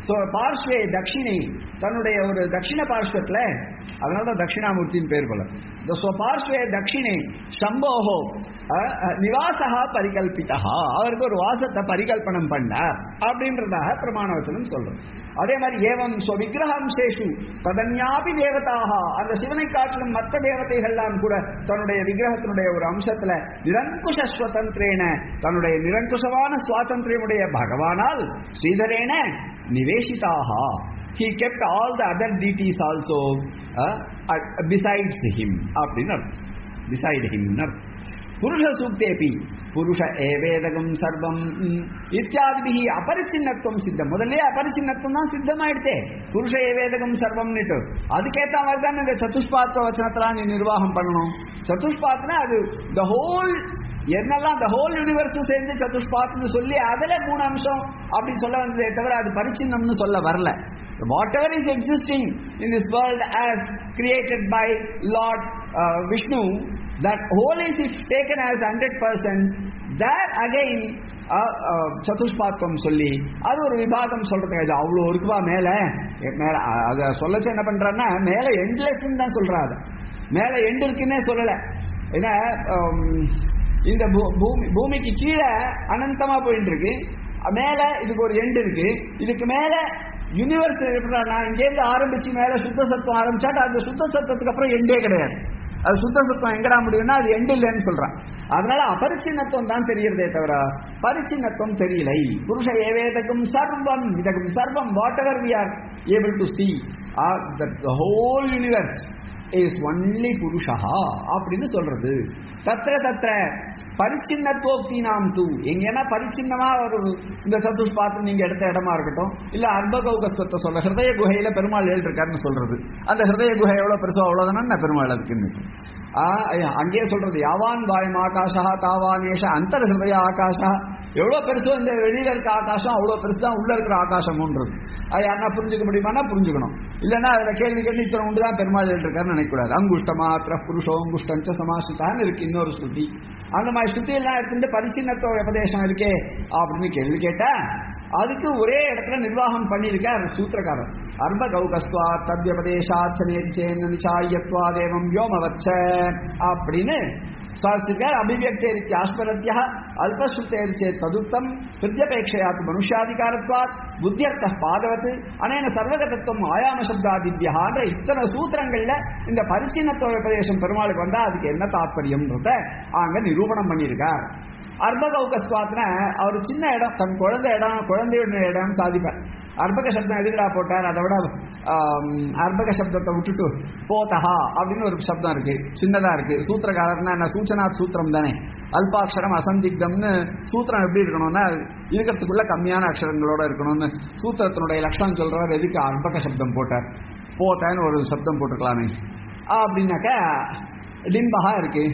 [SPEAKER 1] ஸோ பார்ஷ்வே தட்சிணை தன்னுடைய ஒரு தட்சிண பார்ஷ்வத்துல அதனால தான் தட்சிணாமூர்த்தின்னு பேர் போல இந்த ஸ்வபார்ஷ்வே தட்சிணே சம்போஹோ அஹ், அஹ், நிவாசகா பரிகல்பிதா அவருக்கு ஒரு வாசத்தை பரிகல்பனம் பண்ணார் அப்படின்றதாக பிரமாண வச்சனம் சொல்றோம் அதே மாதிரி ஏவம் ஸ்வ விக்கிரகாம்சேஷு ததன்யாபி தேவதாக அந்த சிவனை காட்டிலும் மற்ற தேவதைகள்லாம் கூட தன்னுடைய விக்கிரகத்தினுடைய ஒரு அம்சத்துல நிரங்குஷ ஸ்வதந்திரேன தன்னுடைய நிரங்குஷமான சுவாதந்திரமுடைய பகவானால் ஸ்ரீதரேன நிவேசிதாக he kept all the other deities also uh, uh, besides him அப்படின்னு அர்த்தம் beside him ன்னு அர்த்தம் புருஷ சூக்தேபி புருஷ ஏவேதகம் சர்வம் ம், இத்தியாதிபிஹி அபரிச்சின்னத்துவம் சித்தம் முதல்ல அபரிச்சின்னத்துவம் தான் சித்தமாயிடுதே புருஷ ஏவேதகம் சர்வம்னுட்டு அதுக்கேத்த மாதிரி தான் இந்த சதுஷ்பாத்வ வச்சனத்தெல்லாம் நீ நிர்வாகம் பண்ணணும் சதுஷ்பாத்னா அது த ஹோல் என்னெல்லாம் the whole universe சேர்ந்து சதுஷ்பாத்னு சொல்லி அதுல மூணு அம்சம் அப்படி சொல்ல வந்ததே தவிர அது பரிச்சின்னம்னு சொல்ல வரல whatever is existing in this world as created by Lord uh, Vishnu that whole is if taken as 100% that again uh, uh, சதுஷ்பாத்வம் சொல்லி அது ஒரு விபாகம் சொல்றதுக்கு இது அவ்வளோ இருக்குவா மேல மேல அ- அத சொல்லச்சு என்ன பண்றான்னா மேல எண்ட்லெஸ் தான் சொல்றாரு மேல எண்டு இருக்குன்னே சொல்லல ஏன்னா um, இந்த பூ- பூமி பூமிக்கு கீழே அனந்தமா போயிட்டு இருக்கு மேல இதுக்கு ஒரு எண்டு இருக்கு இதுக்கு மேல யூனிவர்ஸ் எப்படின்னா இங்கேருந்து ஆரம்பிச்சு மேல சுத்த சத்துவம் ஆரம்பிச்சாட்டு அந்த சுத்த சத்துவத்துக்கு அப்புறம் எண்டே கிடையாது அது சுத்த சத்துவம் எங்கடா முடியும்னா அது எண்டு இல்லைன்னு சொல்றான் அதனால அபரிச்சின்னத்துவம் தான் தெரியறதே தவிர பரிச்சின்னத்துவம் தெரியலை புருஷ ஏவேதகம் சர்வம் இதகம் சர்வம் whatever we are able to see the whole universe is only புருஷா அப்படின்னு சொல்றது தத்திர தத்திர பரிச்சின்னத்துவக்தி நாம் தூ எங்கன்னா பரிச்சின்னமா ஒரு இந்த சதுஷ்பாத்து நீங்க எடுத்த இடமா இருக்கட்டும் இல்ல அர்பகௌகஸ்தத்தை சொல்ல ஹிருதய குகையில பெருமாள் ஏழு இருக்காருன்னு சொல்றது அந்த ஹிருதய குகை எவ்வளவு பெருசோ அவ்வளவுதானே பெருமாள் அதுக்குன்னு ஆ, ஐயா, அங்கேயே சொல்றது யாவான் வாயம் ஆகாஷா தாவானேஷ அந்தர் ஹிருதய ஆகாஷா எவ்வளவு பெருசோ இந்த வெளியில இருக்க ஆகாசம் அவ்வளவு பெருசு தான் உள்ள இருக்கிற ஆகாசம்ன்றது அது யாருன்னா புரிஞ்சுக்க முடியுமானா புரிஞ்சுக்கணும் இல்லைன்னா அதுல கேள்வி கேள்வி இத்தனை உண்டு தான் பெருமாள் இருக்காருன்னு நினைக்கக்கூடாது அங்குஷ்ட மாத்திர புருஷோ அங்குஷ்டஞ்ச சமாசித்தான்னு இருக்கு இன்னொரு ஸ்ருதி அந்த மாதிரி ஸ்ருதி எல்லாம் எடுத்துட்டு பரிசீலனத்தோட உபதேசம் இருக்கே அப்படின்னு கேள்வி கேட்டா அதுக்கு ஒரே இடத்துல நிர்வாகம் பண்ணியிருக்கார் சூத்திரக்காரர் அர்ப கௌகஸ்துவா தத்யபதேசாச்சனேதி சேன நிச்சாயத்வா தேவம் யோமவச்ச அப்படின்னு சாஸ்திரிக்கார் அபிவியக்தேரித்தி ஆஸ்பரத்தியா அல்பஸ்ருத்தேரிச்சே ததுத்தம் பிரத்யபேட்சையாத் மனுஷாதிகாரத்வாத் புத்தியர்த்த பாதவத் அனேன சர்வகதத்துவம் ஆயாம சப்தாதித்யான்ற இத்தனை சூத்திரங்கள்ல இந்த பரிசீலனத்தோட உபதேசம் பெருமாளுக்கு வந்தா அதுக்கு என்ன தாற்பயம்ன்றத அங்க நிரூபணம் பண்ணியிருக்கார் அர்பகௌகஸ்வாத்னா அவர் சின்ன இடம் தன் குழந்தை இடம் குழந்தையுடைய இடம் சாதிப்பார் அர்பக சப்தம் எதுக்குடா போட்டார் அதை விட ஆம், அர்பக சப்தத்தை விட்டுட்டு போதஹா அப்படின்னு ஒரு சப்தம் இருக்கு சின்னதா இருக்கு சூத்திரக்காரர்னா என்ன சூச்சனா சூத்திரம் தானே அல்பாட்சரம் அசந்திக்தம்னு சூத்திரம் எப்படி இருக்கணும்னா இருக்கிறதுக்குள்ள கம்மியான அக்ஷரங்களோட இருக்கணும்னு சூத்திரத்தினுடைய லட்சணம் சொல்றவர் எதுக்கு அர்பக சப்தம் போட்டார் போட்டான்னு ஒரு சப்தம் போட்டுக்கலாமே அப்படின்னாக்கா டிம்பகா இருக்கு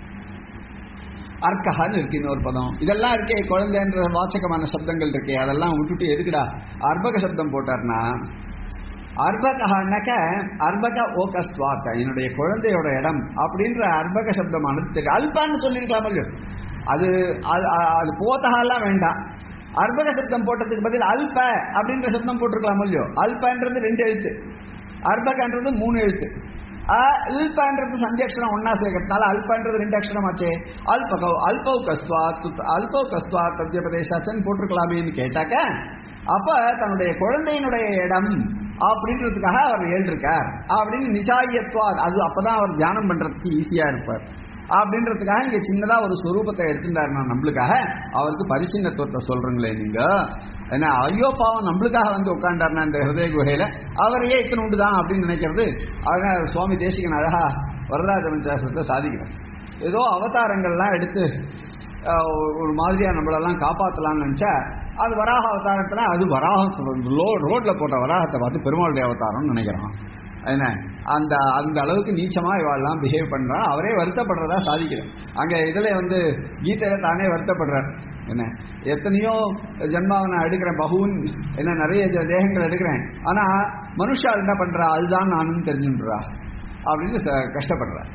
[SPEAKER 1] அர்க்கஹான்னு இருக்கு இன்னொரு பதம் இதெல்லாம் இருக்கே குழந்தைன்ற வாச்சகமான சப்தங்கள் இருக்கே அதெல்லாம் விட்டுட்டு எதுக்குடா அர்பக சப்தம் போட்டார்னா அர்பகஹான்னாக்க அர்பக ஓகஸ்வாத் என்னுடைய குழந்தையோட இடம் அப்படின்ற அர்பக சப்தமானது தெரியும் அல்பான்னு சொல்லியிருக்கலாம் இல்லையோ அது அது- அது போத்தகாலாம் வேண்டாம் அர்பக சப்தம் போட்டதுக்கு பதில் அல்ப அப்படின்ற சப்தம் போட்டிருக்கலாம் இல்லையோ அல்பன்றது ரெண்டு எழுத்து அர்பகன்றது மூணு எழுத்து அல்பன்றது சந்தியக்ஷரம் ஒன்னா சேர்க்கறதுனால அல்பன்றது ரெண்டு அக்ஷரம் ஆச்சே அல்பகௌ அல்பௌ கஸ்வா அல்பௌ கஸ்வா தத்யபதேசாச்சன் போட்டிருக்கலாமேன்னு கேட்டாக்க அப்ப தன்னுடைய குழந்தையினுடைய இடம் அப்படின்றதுக்காக அவர் எழுதிருக்கார் அப்படின்னு நிசாயத்வா அது அப்பதான் அவர் தியானம் பண்றதுக்கு ஈஸியா இருப்பார் அப்படின்றதுக்காக இங்க சின்னதா ஒரு ஸ்வரூபத்தை எடுத்துட்டாரு நான் நம்மளுக்காக அவருக்கு பரிசின்னத்துவத்தை சொல்றீங்களே நீங்க ஏன்னா ஐயோ பாவம் நம்மளுக்காக வந்து உட்காண்டாருனா இந்த ஹிருதய குகையில அவரையே இத்தனை உண்டு தான் அப்படின்னு நினைக்கிறது அதனால சுவாமி தேசிகன் அழகா வரலாற்று பஞ்சாசத்தை சாதிக்கிறார் ஏதோ அவதாரங்கள்லாம் எடுத்து அஹ், ஒரு மாதிரியா நம்மளெல்லாம் காப்பாத்தலாம்னு நினைச்சா அது வராக அவதாரத்துல அது வராகம் லோ ரோட்ல போட்ட வராகத்தை பார்த்து பெருமாளுடைய அவதாரம்னு நினைக்கிறான் என்ன அந்த அந்த அளவுக்கு நீச்சமா இவாள்லாம் பிஹேவ் பண்றான் அவரே வருத்தப்படுறதா சாதிக்கிறார் அங்க இதுல வந்து கீதையில தானே வருத்தப்படுறார் என்ன எத்தனையோ ஜென்மாவை நான் எடுக்கிறேன் பகுன் என்ன நிறைய ஜ- தேகங்கள் எடுக்கிறேன் ஆனா மனுஷால் என்ன பண்றா அதுதான் நானும் தெரிஞ்சுன்றா அப்படின்னு ச- கஷ்டப்படுறா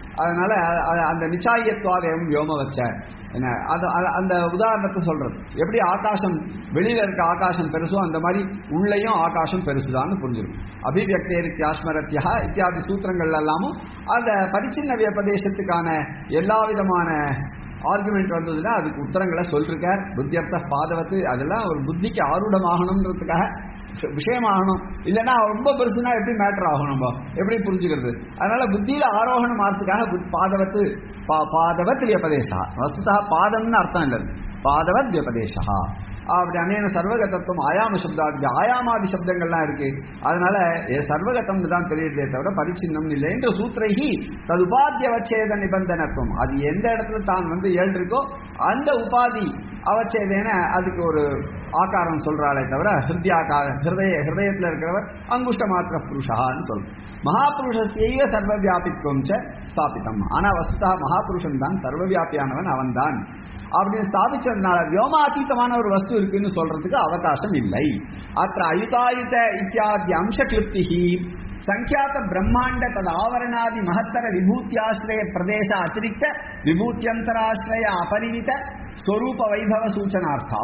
[SPEAKER 1] அதனால அ- அ- அந்த நிச்சாயத்வாதம் யோம வச்ச என்ன அது அது- அந்த உதாரணத்தை சொல்றது எப்படி ஆகாசம் வெளியில இருக்க ஆகாசம் பெருசோ அந்த மாதிரி உள்ளேயும் ஆகாசம் பெருசுதான்னு புரிஞ்சிடும் அபிவியக்தேரித்யாஸ்மரத்யா இத்தியாதி சூத்திரங்கள் எல்லாமும் அந்த பரிச்சின்ன வியபதேசத்துக்கான எல்லா விதமான ஆர்குமெண்ட் வந்ததுன்னா அதுக்கு உத்தரங்களை சொல்லிருக்கார் புத்தியர்த்த பாதவத்து அதெல்லாம் ஒரு புத்திக்கு ஆரூடமாகணுன்றதுக்காக விஷ- விஷயமாகணும் இல்லைன்னா ரொம்ப பெருசுனா எப்படி மேட்டர் ஆகும் நம்ம எப்படி புரிஞ்சுக்கிறது அதனால புத்தியில ஆரோகணம் ஆகிறதுக்காக புத்- பாதவத்து பா- பாதவத் வியபதேசா வஸ்துதா பாதம்னு அர்த்தம் இல்லை பாதவத் வியபதேசா அப்படி அநேக சர்வகதத்துவம் ஆயாம சப்தாதி ஆயாமாதி சப்தங்கள்லாம் இருக்கு அதனால ஏ, சர்வகதம்னு தான் தெரியுதே தவிர பரிச்சின்னம் இல்லை என்று சூத்திரைகி ததுபாத்திய அவச்சேத நிபந்தனத்துவம் அது எந்த இடத்துல தான் வந்து ஏழு இருக்கோ அந்த உபாதி அவச்சேதேன அதுக்கு ஒரு ஆகாரம் சொல்றாளே தவிர ஹிருத்யாக்கார ஹிருதய ஹிருதயத்தில் இருக்கிறவர் அங்குஷ்ட மாத்திர புருஷான்னு சொல்றோம் மகாபுருஷத்தைய சர்வ வியாபித்துவம் ச ஸ்தாபிதம் ஆனா வஸ்துதா மகாபுருஷன் தான் சர்வ வியாபியானவன் அவன்தான் அப்படின்னு ஸ்தாபிச்சதுனால வியோமாதீதமான ஒரு வஸ்து இருக்குன்னு சொல்றதுக்கு அவகாசம் இல்லை அத்த அயுதாயுத இத்தியாதி அம்ச கிருப்திஹி சங்கியாத பிரம்மாண்ட தது ஆவரணாதி மகத்தர விபூத்தியாசிரய பிரதேச அதிரிக்த விபூத்தியந்தராசிரய அபரிமித ஸ்வரூப வைபவ சூச்சனார்த்தா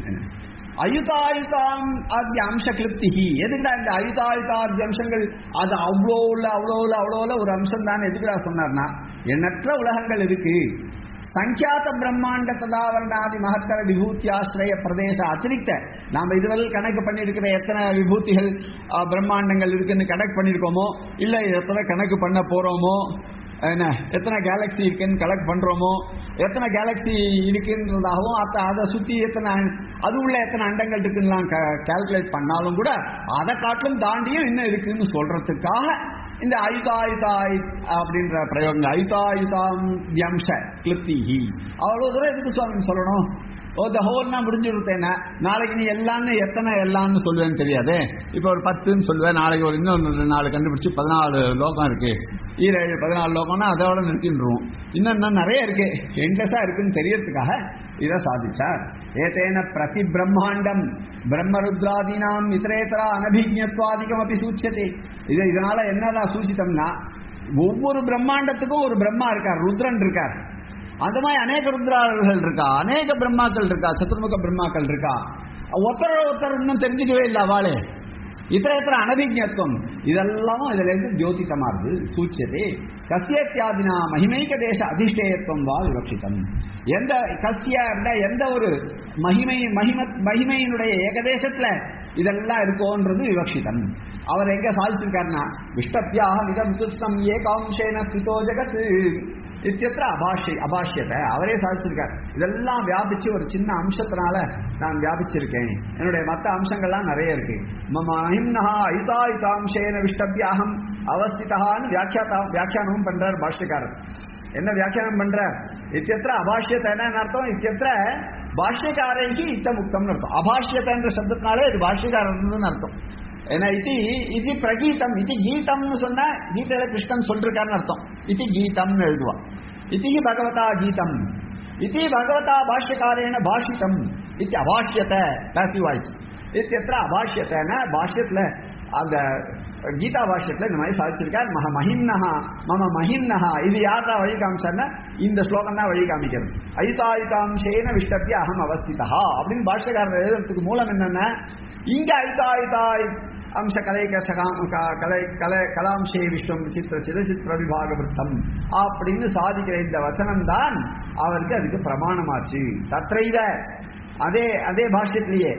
[SPEAKER 1] அயுதாயுதாம் ஆகிய அம்ச கிருப்திகி எதுக்குடா இந்த அயுதாயுதாதி அம்சங்கள் அது அவ்வளோ உள்ள அவ்வளோ உள்ள அவ்வளோ உள்ள ஒரு அம்சம் தான் எதுக்குடா சொன்னார்னா எண்ணற்ற உலகங்கள் இருக்கு சங்கியாத பிரம்மாண்ட ததாவரணாதி மகத்தர விபூத்தியாசிரய பிரதேச அதிரிக்த நாம இதுவரை கணக்கு பண்ணியிருக்கிற எத்தனை விபூதிகள் அஹ், பிரம்மாண்டங்கள் இருக்குன்னு கணக்கு பண்ணியிருக்கோமோ இல்ல எத்தனை கணக்கு பண்ண போறோமோ என்ன எத்தனை கேலக்ஸி இருக்குன்னு கலெக்ட் பண்றோமோ எத்தனை கேலக்ஸி இருக்குன்றதாகவும் அத்த அதை சுத்தி எத்தனை அது உள்ள எத்தனை அண்டங்கள் இருக்குன்னு கால்குலேட் பண்ணாலும் கூட அதை காட்டிலும் தாண்டியும் இன்னும் இருக்குன்னு சொல்றதுக்காக இந்த ஐதாயுதாய் அப்படின்ற பிரயோகம் ஐதாயுதாம் வியம்ச கிளிப்திஹி அவ்வளவு தூரம் எதுக்கு சுவாமி சொல்லணும் ஓ த ஹோல்னா முடிஞ்சுருத்தேன நாளைக்கு நீ எல்லாம்னு எத்தனை எல்லாம்னு சொல்லுவேன்னு தெரியாது இப்போ ஒரு பத்துன்னு சொல்லுவேன் நாளைக்கு ஒரு இன்னொன்று நாலு கண்டுபிடிச்சு பதினாலு லோகம் இருக்கு ஈரேழு பதினாலு லோகம்னா அதோட நிறுத்தின்றோம் இன்னும் இன்னும் நிறைய இருக்கு எண்டஸா இருக்குன்னு தெரியறதுக்காக இதை சாதிச்சார் ஏதேன பிரதி பிரம்மாண்டம் பிரம்மருத்ராதீனாம் இதரேதரா அனபிஜத்வாதிகம் அப்படி சூச்சியதே இது இதனால என்னதான் சூச்சித்தம்னா ஒவ்வொரு பிரம்மாண்டத்துக்கும் ஒரு பிரம்மா இருக்கார் ருத்ரன் இருக்கார் அந்த மாதிரி அநேக ருத்ரார்கள் இருக்கா அநேக பிரம்மாக்கள் இருக்கா சத்துர்முக பிரம்மாக்கள் இருக்கா ஒருத்தர் ஒருத்தர் இன்னும் தெரிஞ்சுக்கவே இல்லை அவளே இத்தர இத்தர அனபிஜத்துவம் இதெல்லாம் இதுல இருந்து ஜோதித்தமாறுது சூச்சியதே கசியத்தியாதினா மகிமைக தேச அதிஷ்டேயத்துவம் வா விவக்ஷிதம் எந்த கசிய அப்படின்னா எந்த ஒரு மகிமை மகிம மகிமையினுடைய ஏகதேசத்துல இதெல்லாம் இருக்கோன்றது விவக்ஷிதம் அவர் எங்க சாதிச்சிருக்காருன்னா விஷ்டப்பியாக இதம் கிருஷ்ணம் ஏகாம்சேன ஸ்திதோ ஜெகத் இத்தியத்திர அபாஷை அபாஷ்யத்தை அவரே சாதிச்சிருக்கார் இதெல்லாம் வியாபிச்சு ஒரு சின்ன அம்சத்தினால நான் வியாபிச்சிருக்கேன் என்னுடைய மற்ற அம்சங்கள்லாம் நிறைய இருக்கு மம மஹிம்னஹா ஐதாயுதாம்சேன விஷ்டபியாகம் அவஸ்திதான்னு வியாக்கியாத்தா வியாக்கியானமும் பண்றார் பாஷ்யக்காரர் என்ன வியாக்கியானம் பண்றார் இத்தியத்திர அபாஷ்யத்தை என்ன அர்த்தம் இத்தியத்திர பாஷ்யக்காரைக்கு இத்த முக்தம்னு அர்த்தம் அபாஷ்யத்தை என்ற சப்தத்தினாலே இது பாஷ்யக்காரர்னு அர்த்தம் ஏன்னா இது இது பிரகீதம் இது கீதம்னு சொன்னா கீதையில கிருஷ்ணன் சொல்லிருக்காருன்னு அர்த்தம் இது கீதம்னு எழுதுவா இது பகவதா கீதம் இது பகவதா பாஷ்யக்காரேன பாஷிதம் இது அபாஷ்யத பேசிவ் வாய்ஸ் இத்தியத்திர அபாஷ்யத்தைன்னா பாஷ்யத்துல அந்த கீதா பாஷ்யத்துல இந்த மாதிரி சாதிச்சிருக்கார் மக மஹிம்னஹா மம மஹிம்னஹா இது யாரா வழி காமிச்சார்னா இந்த ஸ்லோகம் தான் வழி காமிக்கிறது ஐதாயுதாம்சேன விஷ்டபிய அகம் அவஸ்திதா அப்படின்னு பாஷ்யக்காரர் எழுதுறதுக்கு மூலம் என்னன்னா இங்க ஐதாயுதாய் அம்ச கலைக சகாம் க- கலை கலை கலாம்சே விஸ்வம் சித்திர சிதச்சித்திர விபாக விருத்தம் அப்படின்னு சாதிக்கிற இந்த வசனம் தான் அவருக்கு அதுக்கு பிரமாணமாச்சு தத்ரைவ அதே அதே பாஷ்யத்திலேயே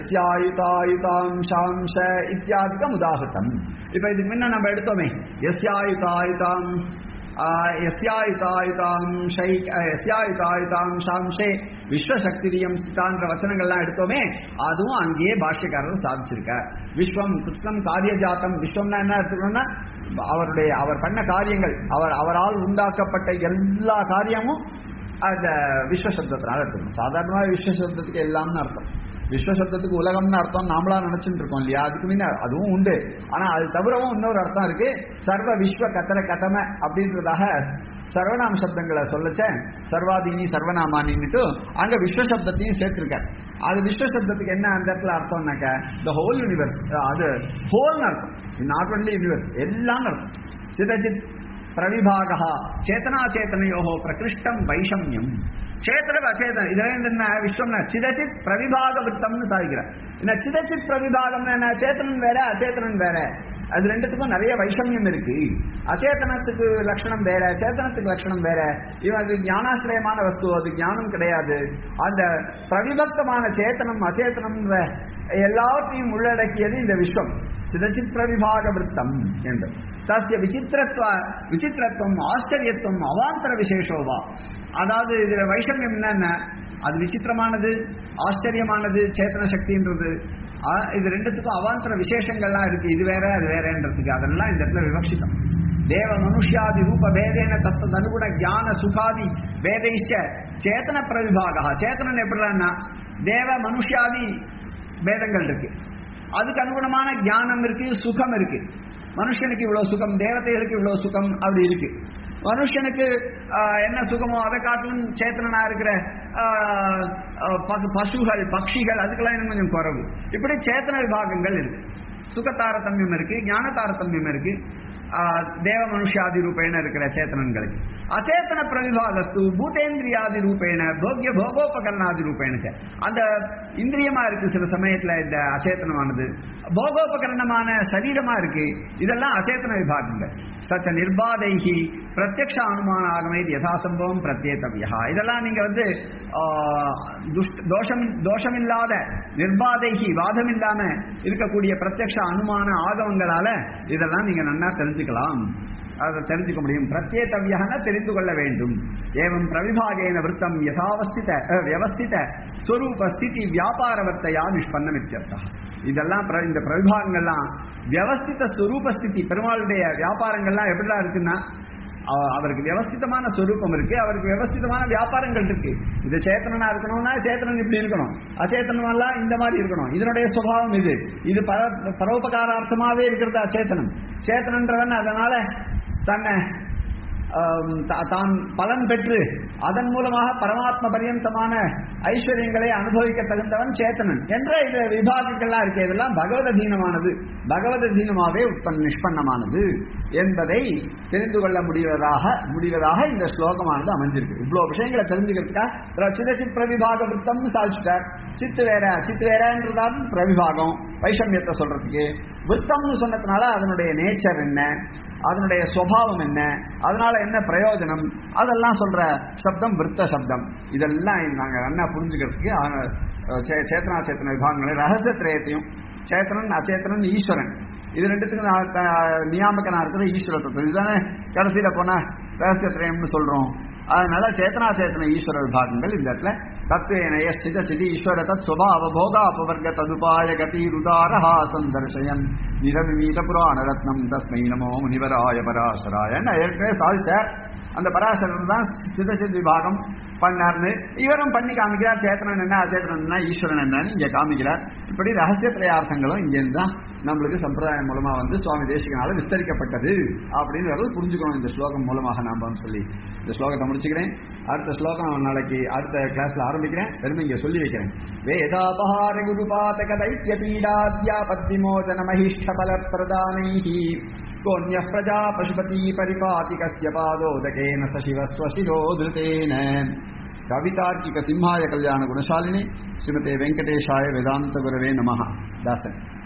[SPEAKER 1] எஸ்யாயுதாயுதாம்சாம்ச இத்தியாதிகம் உதாகிருத்தம் இப்ப இதுக்கு முன்ன நம்ம எடுத்தோமே எஸ்யாயுதாயுதாம் எஸ்யாயுதாயுதாம்ஷை எஸ்யாயுதாயுதாம்சாம்சே விஸ்வசக்திரியம் ஸ்திதான்ற வச்சனங்கள்லாம் எடுத்தோமே அதுவும் அங்கேயே பாஷ்யக்காரர் சாதிச்சிருக்கார் விஸ்வம் கிருஷ்ணம் காரியஜாத்தம் விஸ்வம்னா என்ன எடுத்துக்கணும்னா அவருடைய அவர் பண்ண காரியங்கள் அவர் அவரால் உண்டாக்கப்பட்ட எல்லா காரியமும் அந்த விஸ்வசப்தத்தினால எடுத்துக்கணும் சாதாரணமாக விஸ்வசப்தத்துக்கு எல்லாம்னு அர்த்தம் விஸ்வசப்தத்துக்கு உலகம்னு அர்த்தம் நாமளா நினைச்சுட்டு இருக்கோம் இல்லையா அதுக்கு முன்ன அதுவும் உண்டு ஆனா அது தவிரவும் இன்னொரு அர்த்தம் இருக்கு சர்வ விஸ்வ கத்தர கதம அப்படின்றதாக சர்வநாம சப்தங்களை சொல்லச்ச சர்வாதீனி சர்வநாமானின்னுட்டு அங்க விஸ்வசப்தத்தையும் சேர்த்திருக்கார் அது விஸ்வசப்தத்துக்கு என்ன அந்த இடத்துல அர்த்தம்னாக்க த ஹோல் யூனிவர்ஸ் அது ஹோல்னு அர்த்தம் நாட் ஒன்லி யூனிவர்ஸ் எல்லாம் அர்த்தம் சிதச்சித் பிரவிபாகா சேத்தனாச்சேத்தனையோகோ பிரகிருஷ்டம் வைஷமியம் சேத்தன அச்சேதனம் இதுல இருந்து என்ன விஸ்வம்னா சிதச்சித் பிரவிபாக விருத்தம்னு சாதிக்கிறார் இந்த சிதச்சித் பிரவிபாகம்னா என்ன சேத்தனன் வேற அச்சேதனன் வேற அது ரெண்டுத்துக்கும் நிறைய வைஷமியம் இருக்கு அச்சேதனத்துக்கு லட்சணம் வேற சேத்தனத்துக்கு லட்சணம் வேற இவன் அது ஞானாசிரயமான வஸ்து அது ஞானம் கிடையாது அந்த பிரவிபக்தமான சேத்தனம் அச்சேதனம்ன்ற எல்லாவற்றையும் உள்ளடக்கியது இந்த விஸ்வம் சிதச்சித் பிரவிபாக விருத்தம் என்று தஸ்ய விசித்திரத்துவ விசித்திரத்துவம் ஆச்சரியத்துவம் அவாந்தர விசேஷோவா அதாவது இதுல வைஷமியம் என்னன்னா அது விசித்திரமானது ஆச்சரியமானது சேத்தன சக்தின்றது ஆ, இது ரெண்டுத்துக்கும் அவாந்தர விசேஷங்கள்லாம் இருக்கு இது வேற அது வேறன்றதுக்கு அதெல்லாம் இந்த இடத்துல விவக்ஷிதம் தேவ மனுஷ்யாதி ரூப பேதேன தத்த அனுகுண ஞான சுகாதி வேதைஷ்ட சேத்தன பிரவிபாகா சேத்தனன் எப்படின்னா தேவ மனுஷ்யாதி பேதங்கள் இருக்கு அதுக்கு அனுகுணமான ஞானம் இருக்கு சுகம் இருக்கு மனுஷனுக்கு இவ்வளவு சுகம் தேவதைகளுக்கு இவ்வளவு சுகம் அப்படி இருக்கு மனுஷனுக்கு ஆஹ், என்ன சுகமோ அதை காட்டிலும் சேத்தனனா இருக்கிற ஆஹ், ஆஹ், பசு- பசுகள் பட்சிகள் அதுக்கெல்லாம் இன்னும் கொஞ்சம் குறவு இப்படி சேத்தன விபாகங்கள் இருக்கு சுக தாரதமியம் இருக்கு ஞான தாரதமியம் இருக்கு ஆஹ், தேவ மனுஷாதி ரூபேண இருக்கிற சேத்தனங்களுக்கு அச்சேத்தன பிரவிபாகஸ்து பூதேந்திரியாதி ரூபேண போக்கிய போகோபகரணாதி ரூபேண ச. அந்த இந்திரியமா இருக்கு சில சமயத்துல இந்த அச்சேத்தனமானது போகோபகரணமான சரீரமா இருக்கு இதெல்லாம் அச்சேத்தன விபாகங்கள் சச்ச நிர்பாதைகி பிரத்யக்ஷ அனுமான ஆகமே யதாசம்பவம் பிரத்யேதவியா இதெல்லாம் நீங்க வந்து ஆஹ், துஷ்ட- தோஷம் தோஷமில்லாத நிர்பாதைகி வாதம் இல்லாம இருக்கக்கூடிய பிரத்யக்ஷ அனுமான ஆகவங்களால இதெல்லாம் நீங்க நன்னா தெரிஞ்சுக்கலாம் அதை தெரிஞ்சுக்க முடியும் பிரத்யேதவியான தெரிந்து கொள்ள வேண்டும் ஏவம் பிரவிபாகேன விருத்தம் யசாவஸ்தித அஹ், வியவஸ்தித ஸ்வரூப ஸ்திதி வியாபாரவர்த்தையா நிஷ்பன்னம் இத்தியர்த்தா இதெல்லாம் பிர- இந்த பிரவிபாகங்கள்லாம் வியவஸ்தித ஸ்வரூப ஸ்திதி பெருமாளுடைய வியாபாரங்கள்லாம் எப்படிலாம் இருக்குன்னா அவ- அவருக்கு வியவஸ்திதமான ஸ்வரூபம் இருக்கு அவருக்கு வியவஸ்திதமான வியாபாரங்கள் இருக்கு இது சேத்தனனா இருக்கணும்னா சேத்தனன் இப்படி இருக்கணும் அச்சேத்தனம் எல்லாம் இந்த மாதிரி இருக்கணும் இதனுடைய சுபாவம் இது இது பர பரோபகாரார்த்தமாவே இருக்கிறது அச்சேத்தனம் சேத்தனன்றவன் அதனால தன்னை ஆம், தா- தான் பலன் பெற்று அதன் மூலமாக பரமாத்ம பரியந்தமான ஐஸ்வர்யங்களை அனுபவிக்க தகுந்தவன் சேத்தனன் என்ற இந்த விபாகங்கள்லாம் இருக்கு இதெல்லாம் பகவத தீனமானது பகவத தீனமாவே உற்பன் நிஷ்பன்னமானது என்பதை தெரிந்து கொள்ள முடிவதாக முடிவதாக இந்த ஸ்லோகமானது அமைஞ்சிருக்கு இவ்வளவு விஷயங்களை தெரிஞ்சுக்கிறதுக்காக சிதச்சித் பிரவிபாக விருத்தம்னு சாதிச்சுட்டார் சித்து வேற சித்து வேறன்றதாலும் பிரவிபாகம் வைஷமியத்தை சொல்றதுக்கு விருத்தம்னு சொன்னதுனால அதனுடைய நேச்சர் என்ன அதனுடைய சுவாவம் என்ன அதனால என்ன பிரயோஜனம் அதெல்லாம் சொல்ற சப்தம் விருத்த சப்தம் இதெல்லாம் நாங்க நல்லா புரிஞ்சுக்கிறதுக்கு ஆன- சே- சேத்தனா சேத்தன விபாகங்களை ரகசியத்திரயத்தையும் சேத்தனன் அச்சேத்தனன் ஈஸ்வரன் இது ரெண்டுத்துக்கும் நான் த- நியாமகனா இருக்கிறது ஈஸ்வர தத்துவம் இதுதானே கடைசியில போன ரகசியத்திரயம்னு சொல்றோம் அதனால சேத்தனா சேத்தன ஈஸ்வர விபாகங்கள் இந்த இடத்துல தத்துவேன யஸ்டித சிதி ஈஸ்வர தத் சுபாவ போகாபவர்க ததுபாய கதி ருதாரஹா சந்தர்ஷயன் நிரவிமீத புராண ரத்னம் தஸ்மை நமோ முனிவராய பராசராய ஏற்கனவே சாதிச்சார் அந்த பராசரன் தான் சிதச்சித் விபாகம் பண்ணார்னு இவரும் பண்ணி காமிக்கிறார் சேத்தனன் என்ன அச்சேத்தனன் என்ன ஈஸ்வரன் என்னன்னு இங்க காமிக்கிறார் இப்படி ரகசிய பிரயார்த்தங்களும் இங்க தான் நம்மளுக்கு சம்பிரதாயம் மூலமா வந்து சுவாமி தேசிகனால விஸ்தரிக்கப்பட்டது அப்படின்னு புரிஞ்சுக்கணும் இந்த ஸ்லோகம் மூலமாக நாம சொல்லி இந்த ஸ்லோகத்தை முடிச்சுக்கிறேன் அடுத்த ஸ்லோகம் நாளைக்கு அடுத்த கிளாஸ்ல ஆரம்பிக்கிறேன் பெருமை இங்க சொல்லி வைக்கிறேன் வேதாபஹார குருபாதக தைத்திய பீடாத்யாபத் விமோச்சன மகிஷ்ட பல பிரதானைஹி கோன்ய பிரஜா பசுபதி பரிபாதி கஸ்ய பாதோதகேன சசிவ ஸ்வசிரோ திருதேன கவிதார்க்கிக சிம்ஹாய கல்யாண குணசாலினி ஸ்ரீமதே வெங்கடேஷாய வேதாந்த குரவே நமஹ தாசன்